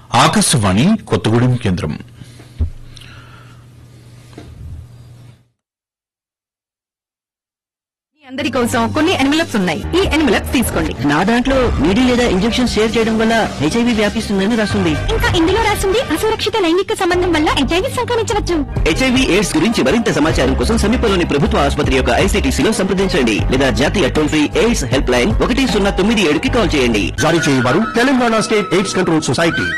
ఆకాశవాణి కొత్తగూడెం కేంద్రం మీ అందరి కోసం కొన్ని ఎన్వలప్స్ ఉన్నాయి ఈ ఎన్వలప్స్ తీసుకోండి నా దాంట్లో నీడి లేదా ఇంజెక్షన్ షేర్ చేయడం వల్ల హెచ్ఐవి వ్యాపిస్తుందని రాస్తుంది ఇంకా ఇందులో రాసింది అసురక్షిత లైంగిక సంబంధం వల్ల హెచ్ఐవి సంక్రమించవచ్చు హెచ్ఐవి ఎయిడ్స్ గురించి మరింత సమాచారం కోసం సమీపంలోని ప్రభుత్వ ఆసుపత్రి యొక్క ఐసీటీసీలో సంప్రదించండి లేదా జాతీయ toll free AIDS helpline ఒకటి సున్నా తొమ్మిది ఏడుకి కాల్ చేయండి జారీ చేయవారు Telangana state AIDS control society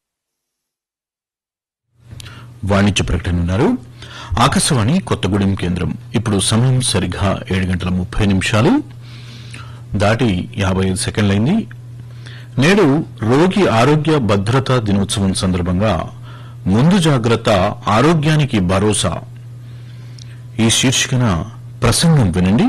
వాణిజ్య ప్రకటన ఉన్నారు ఆకాశవాణి కొత్తగూడెం కేంద్రం ఇప్పుడు సమయం సరిగ్గా ఏడు గంటల ముప్పై నిమిషాలు దాటి యాభై ఐదు సెకండ్లైంది నేడు రోగి ఆరోగ్య భద్రతా దినోత్సవం సందర్భంగా ముందు జాగ్రత్త ఆరోగ్యానికి భరోసా ఈ శీర్షికన ప్రసంగం వినండి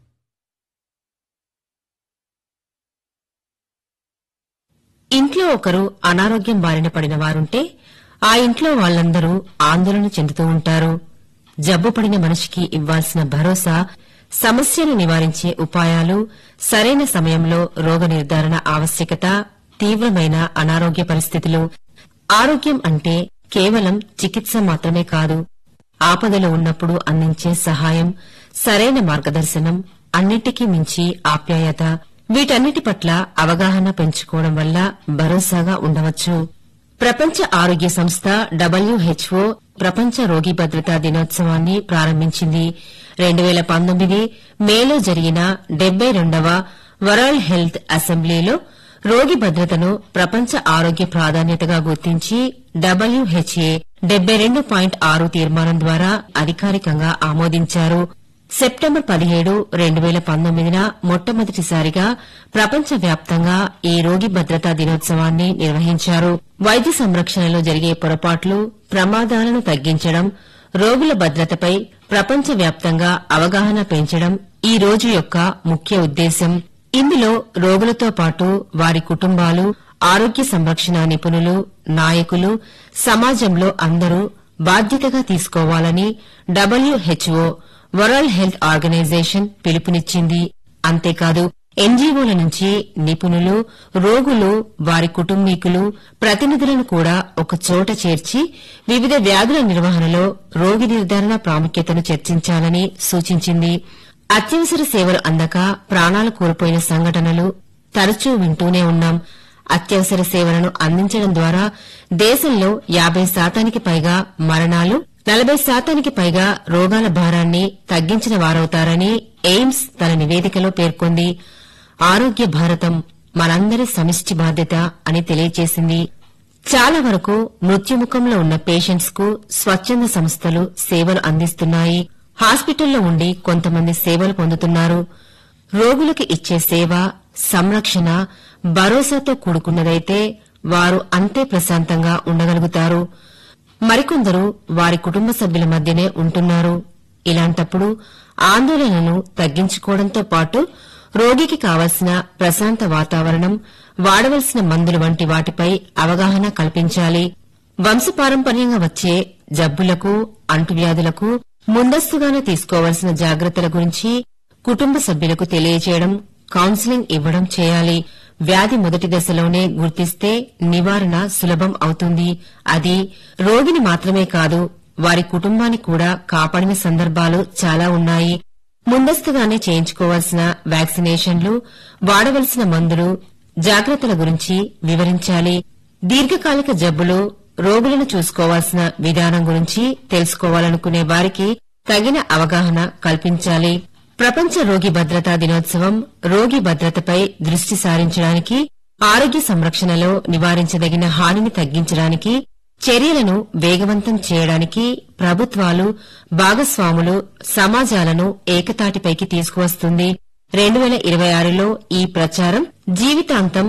ఇంట్లో ఒకరు అనారోగ్యం బారిన పడిన వారుంటే ఆ ఇంట్లో వాళ్ళందరూ ఆందోళన చెందుతూ ఉంటారు జబ్బు పడిన మనిషికి ఇవ్వాల్సిన భరోసా సమస్యను నివారించే ఉపాయాలు సరైన సమయంలో రోగ నిర్ధారణ ఆవశ్యకత తీవ్రమైన అనారోగ్య పరిస్థితులు ఆరోగ్యం అంటే కేవలం చికిత్స మాత్రమే కాదు ఆపదలో ఉన్నప్పుడు అందించే సహాయం సరైన మార్గదర్శనం అన్నిటికీ మించి ఆప్యాయత వీటన్నిటి పట్ల అవగాహన పెంచుకోవడం వల్ల భరోసాగా ఉండవచ్చు ప్రపంచ ఆరోగ్య సంస్థ డబ్ల్యూహెచ్ఓ ప్రపంచ రోగి భద్రతా దినోత్సవాన్ని ప్రారంభించింది రెండు వేల పంతొమ్మిది మేలో జరిగిన డెబ్బై రెండవ వరల్డ్ హెల్త్ అసెంబ్లీలో రోగి భద్రతను ప్రపంచ ఆరోగ్య ప్రాధాన్యతగా గుర్తించి డబ్ల్యూహెచ్ఏ డెబ్బై రెండు పాయింట్ ఆరు తీర్మానం ద్వారా అధికారికంగా ఆమోదించారు సెప్టెంబర్ పదిహేడు రెండు వేల పంతొమ్మిదిన మొట్టమొదటిసారిగా ప్రపంచ వ్యాప్తంగా ఈ రోగి భద్రతా దినోత్సవాన్ని నిర్వహించారు వైద్య సంరక్షణలో జరిగే పొరపాట్లు ప్రమాదాలను తగ్గించడం రోగుల భద్రతపై ప్రపంచ వ్యాప్తంగా అవగాహన పెంచడం ఈ రోజు యొక్క ముఖ్య ఉద్దేశం ఇందులో రోగులతో పాటు వారి కుటుంబాలు ఆరోగ్య సంరక్షణ నిపుణులు నాయకులు సమాజంలో అందరూ బాధ్యతగా తీసుకోవాలని డబ్ల్యూహెచ్ఓ వరల్డ్ హెల్త్ ఆర్గనైజేషన్ పిలుపునిచ్చింది అంతేకాదు ఎన్జీఓల నుంచి నిపుణులు రోగులు వారి కుటుంబీకులు ప్రతినిధులను కూడా ఒక చోట చేర్చి వివిధ వ్యాధుల నిర్వహణలో రోగి నిర్ధారణ ప్రాముఖ్యతను చర్చించాలని సూచించింది అత్యవసర సేవలు అందక ప్రాణాలు కోల్పోయిన సంఘటనలు తరచూ వింటూనే ఉన్నాం అత్యవసర సేవలను అందించడం ద్వారా దేశంలో యాబై శాతానికి పైగా మరణాలు నలభై శాతానికి పైగా రోగాల భారాన్ని తగ్గించిన వారవుతారని ఎయిమ్స్ తన నివేదికలో పేర్కొంది ఆరోగ్య భారతం మనందరి సమిష్టి బాధ్యత అని తెలియజేసింది చాలా వరకు మృత్యుముఖంలో ఉన్న పేషెంట్స్ కు స్వచ్ఛంద సంస్థలు సేవలు అందిస్తున్నాయి హాస్పిటల్లో ఉండి కొంతమంది సేవలు పొందుతున్నారు రోగులకు ఇచ్చే సేవ సంరక్షణ భరోసాతో కూడుకున్నదైతే వారు అంతే ప్రశాంతంగా ఉండగలుగుతారు మరికొందరు వారి కుటుంబ సభ్యుల మధ్యనే ఉంటున్నారు ఇలాంటప్పుడు ఆందోళనను తగ్గించుకోవడంతో పాటు రోగికి కావలసిన ప్రశాంత వాతావరణం వాడవలసిన మందులు వంటి వాటిపై అవగాహన కల్పించాలి వంశపారంపర్యంగా వచ్చే జబ్బులకు అంటువ్యాధులకు ముందస్తుగానే తీసుకోవాల్సిన జాగ్రత్తల గురించి కుటుంబ సభ్యులకు తెలియజేయడం కౌన్సిలింగ్ ఇవ్వడం చేయాలి వ్యాధి మొదటి దశలోనే గుర్తిస్తే నివారణ సులభం అవుతుంది అది రోగిని మాత్రమే కాదు వారి కుటుంబాన్ని కూడా కాపాడిన సందర్భాలు చాలా ఉన్నాయి ముందస్తుగానే చేయించుకోవాల్సిన వ్యాక్సినేషన్లు వాడవలసిన మందులు జాగ్రత్తల గురించి వివరించాలి దీర్ఘకాలిక జబ్బులు రోగులను చూసుకోవాల్సిన విధానం గురించి తెలుసుకోవాలనుకునే వారికి తగిన అవగాహన కల్పించాలి ప్రపంచ రోగి భద్రతా దినోత్సవం రోగి భద్రతపై దృష్టి సారించడానికి ఆరోగ్య సంరక్షణలో నివారించదగిన హానిని తగ్గించడానికి చర్యలను వేగవంతం చేయడానికి ప్రభుత్వాలు భాగస్వాములు సమాజాలను ఏకతాటిపైకి తీసుకువస్తుంది రెండు వేల ఇరవై ఆరులో ఈ ప్రచారం జీవితాంతం